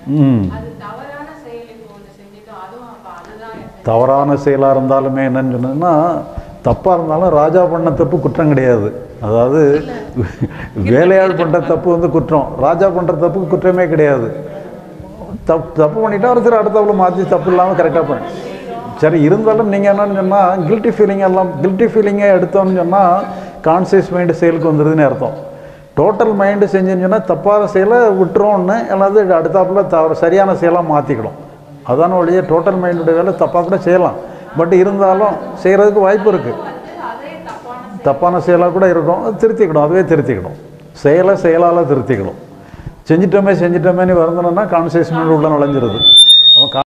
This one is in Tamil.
ம் அது தவறான செயல் இப்போ ஒன்று செஞ்சுட்டோம் அதுவும் அப்ப அதுதான் என்ன? தவறான செயலாக இருந்தாலுமே என்னன்னு சொன்னதுன்னா தப்பாக இருந்தாலும் ராஜா பண்ண தப்பு குற்றம் கிடையாது அதாவது வேலையாள் பண்ணுற தப்பு வந்து குற்றம் ராஜா பண்ணுற தப்பு குற்றமே கிடையாது தப்பு தப்பு பண்ணிட்டா ஒருத்தர் அடுத்தவளை மாற்றி தப்பு இல்லாமல் கரெக்டாக பண்ண சரி இருந்தாலும் நீங்கள் என்னன்னு சொன்னால் கில்ட்டி ஃபீலிங் எல்லாம் கில்ட்டி ஃபீலிங்கை எடுத்தோம்னு சொன்னால் கான்சியஸ் மைண்டு செயலுக்கு வந்துடுதுன்னு அர்த்தம் டோட்டல் மைண்டு செஞ்சுன்னு சொன்னால் தப்பான செயலை விட்டுறோம்னு அல்லது அடுத்தாப்புல தவறு சரியான செயலாக மாற்றிக்கணும் அதான ஒழிய டோட்டல் மைண்டுடைய வேலை தப்பாக கூட செய்யலாம் பட் இருந்தாலும் செய்கிறதுக்கு வாய்ப்பு இருக்குது வந்து அதே தப்பான தப்பான செயலாக கூட இருக்கும் அது திருத்திக்கணும் அதுவே திருத்திக்கணும் செயலை செயலால் திருத்திக்கணும் செஞ்சிட்டோமே செஞ்சிட்டோமேன்னு வருந்தணும்னா கான்சியஸ் மைண்ட் உள்ள நுழைஞ்சிருது